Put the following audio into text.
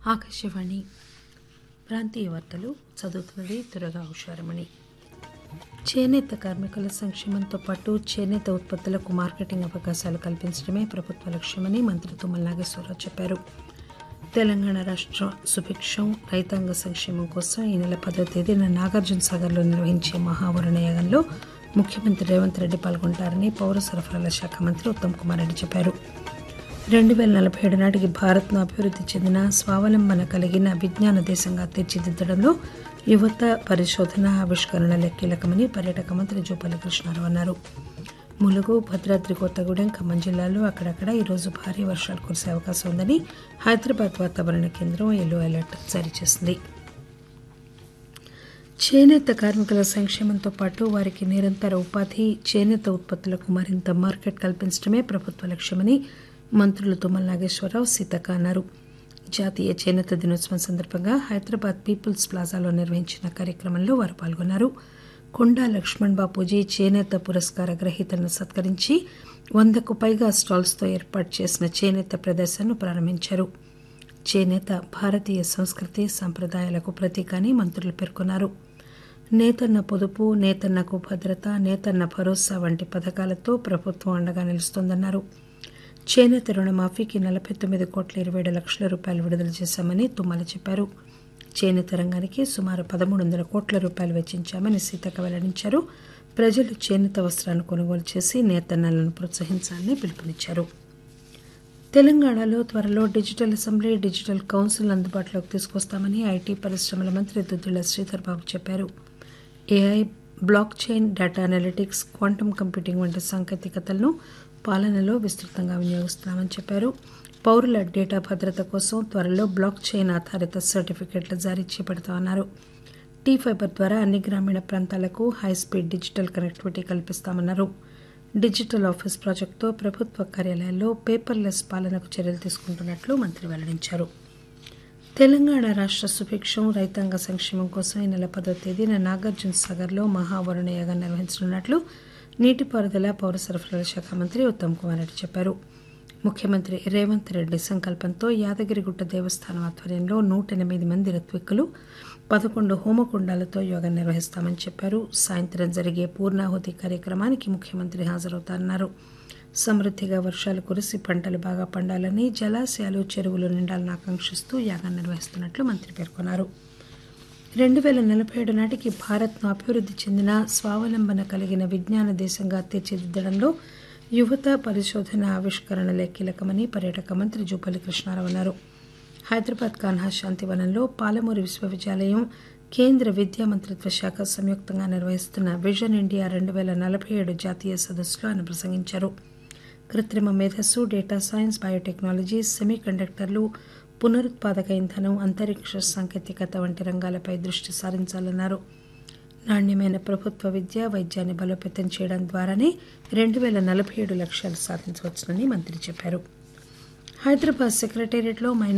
ఆకాశవాణి ప్రాంతీయ వార్తలు చదువుతున్నది దురగా ఉషారమణి చేనేత కార్మికుల సంక్షేమంతో పాటు చేనేత ఉత్పత్తులకు మార్కెటింగ్ అవకాశాలు కల్పించడమే ప్రభుత్వ లక్ష్యమని మంత్రి తుమ్మల నాగేశ్వరరావు చెప్పారు తెలంగాణ రాష్ట్ర సుభిక్షం రైతాంగ సంక్షేమం కోసం ఈ నెల పదో తేదీన నాగార్జున సాగర్లో నిర్వహించే మహావరుణ యాగంలో ముఖ్యమంత్రి రేవంత్ రెడ్డి పాల్గొంటారని పౌర సరఫరాల శాఖ మంత్రి ఉత్తమ్ కుమార్ రెడ్డి చెప్పారు రెండు వేల నలభై ఏడు నాటికి భారత్ను అభివృద్ధి చెందిన స్వావలంబన కలిగిన విజ్ఞాన దేశంగా తీర్చిదిద్దడంలో యువత పరిశోధన ఆవిష్కరణలే కీలకమని పర్యాటక మంత్రి జూపల్లి కృష్ణారావు అన్నారు ములుగు భద్రాద్రి కొత్తగూడెం ఖమ్మం జిల్లాల్లో అక్కడక్కడ ఈరోజు భారీ వర్షాలు కురిసే అవకాశం ఉందని హైదరాబాద్ వాతావరణ కేంద్రం ఎల్లో అలర్ట్ జారీ చేసింది చేనేత కార్మికుల సంక్షేమంతో పాటు వారికి నిరంతర ఉపాధి చేనేత ఉత్పత్తులకు మరింత మార్కెట్ కల్పించడమే ప్రభుత్వ లక్ష్యమని మంత్రులు తుమ్మల నాగేశ్వరరావు సీతక్క అన్నారు జాతీయ చేనేత దినోత్సవం సందర్భంగా హైదరాబాద్ పీపుల్స్ ప్లాజాలో నిర్వహించిన కార్యక్రమంలో వారు పాల్గొన్నారు కొండా లక్ష్మణ్ బాపూజీ చేనేత పురస్కార గ్రహీతలను సత్కరించి వందకు పైగా స్టాల్స్తో ఏర్పాటు చేసిన చేనేత ప్రదర్శనను ప్రారంభించారు చేనేత భారతీయ సంస్కృతి సంప్రదాయాలకు ప్రతీక అని మంత్రులు పేర్కొన్నారు నేతన్న పొదుపు నేతన్నకు భద్రత నేతన్న భరోసా వంటి పథకాలతో ప్రభుత్వం అండగా నిలుస్తోందన్నారు చేనేత రుణమాఫీకి నలభై తొమ్మిది కోట్ల ఇరవై ఏడు లక్షల రూపాయలు విడుదల చేశామని తుమ్మల చెప్పారు చేనేత రంగానికి సుమారు పదమూడు వందల కోట్ల రూపాయలు వెచ్చించామని సీతక్క వెల్లడించారు ప్రజలు చేనేత వస్త్రాన్ని కొనుగోలు చేసి నేతన్నలను ప్రోత్సహించాలని పిలుపునిచ్చారు తెలంగాణలో త్వరలో డిజిటల్ అసెంబ్లీ డిజిటల్ కౌన్సిల్ అందుబాటులోకి తీసుకొస్తామని ఐటీ పరిశ్రమల మంత్రి దుద్దుల శ్రీధర్ బాబు చెప్పారు AI blockchain data analytics quantum computing వంటి సాంకేతికతలను పాలనలో విస్తృతంగా వినియోగిస్తున్నామని చెప్పారు పౌరుల డేటా భద్రత కోసం త్వరలో బ్లాక్ చైన్ ఆధారిత సర్టిఫికెట్ల జారీ చేపడతామన్నారు టీ ఫైబర్ ద్వారా అన్ని గ్రామీణ ప్రాంతాలకు హైస్పీడ్ డిజిటల్ కనెక్టివిటీ కల్పిస్తామన్నారు డిజిటల్ ఆఫీస్ ప్రాజెక్టుతో ప్రభుత్వ కార్యాలయాల్లో పేపర్లెస్ పాలనకు చర్యలు తీసుకుంటున్నట్లు మంత్రి వెల్లడించారు తెలంగాణ రాష్ట్ర సుభిక్షం రైతాంగ సంక్షేమం కోసం ఈ నెల పదో తేదీన నాగార్జున సాగర్లో మహావరుణ యాగం నిర్వహించనున్నట్లు నీటిపారుదల పౌర సరఫరాల శాఖ మంత్రి ఉత్తమ్ కుమార్ రెడ్డి చెప్పారు ముఖ్యమంత్రి రేవంత్ రెడ్డి సంకల్పంతో యాదగిరిగుట్ట దేవస్థానం ఆధ్వర్యంలో నూట ఎనిమిది మంది ఋత్విక్కులు పదకొండు హోమకుండాలతో యోగా నిర్వహిస్తామని చెప్పారు సాయంత్రం జరిగే పూర్ణాహుతి కార్యక్రమానికి ముఖ్యమంత్రి హాజరవుతారన్నారు సమృద్దిగా వర్షాలు కురిసి పంటలు బాగా పండాలని జలాశయాలు చెరువులు నిండాలని ఆకాంక్షిస్తూ యాగం నిర్వహిస్తున్నట్లు మంత్రి పేర్కొన్నారు రెండు వేల నలభై ఏడు నాటికి భారత్ను అభివృద్ధి చెందిన స్వావలంబన కలిగిన విజ్ఞాన దేశంగా తీర్చిదిద్దడంలో యువత పరిశోధన ఆవిష్కరణలే కీలకమని పర్యాటక మంత్రి జూపల్లి కృష్ణారావు అన్నారు హైదరాబాద్ కాన్హా శాంతివనంలో పాలమూరు విశ్వవిద్యాలయం కేంద్ర విద్యా మంత్రిత్వ శాఖ సంయుక్తంగా నిర్వహిస్తున్న విజన్ ఇండియా రెండు వేల నలభై ఏడు జాతీయ సదస్సులో ఆయన ప్రసంగించారు కృత్రిమ మేధస్సు డేటా సైన్స్ బయోటెక్నాలజీ సెమీ కండక్టర్లు పునరుత్పాదక ఇంధనం అంతరిక్ష సాంకేతికత వంటి రంగాలపై దృష్టి సారించాలన్నారు నాణ్యమైన ప్రభుత్వ విద్య వైద్యాన్ని బలోపేతం చేయడం ద్వారానే రెండు వేల నలభై ఏడు లక్ష్యాలు సాధించవచ్చునని మంత్రి చెప్పారు హైదరాబాద్ సెక్రటేరియట్లో మైనింగ్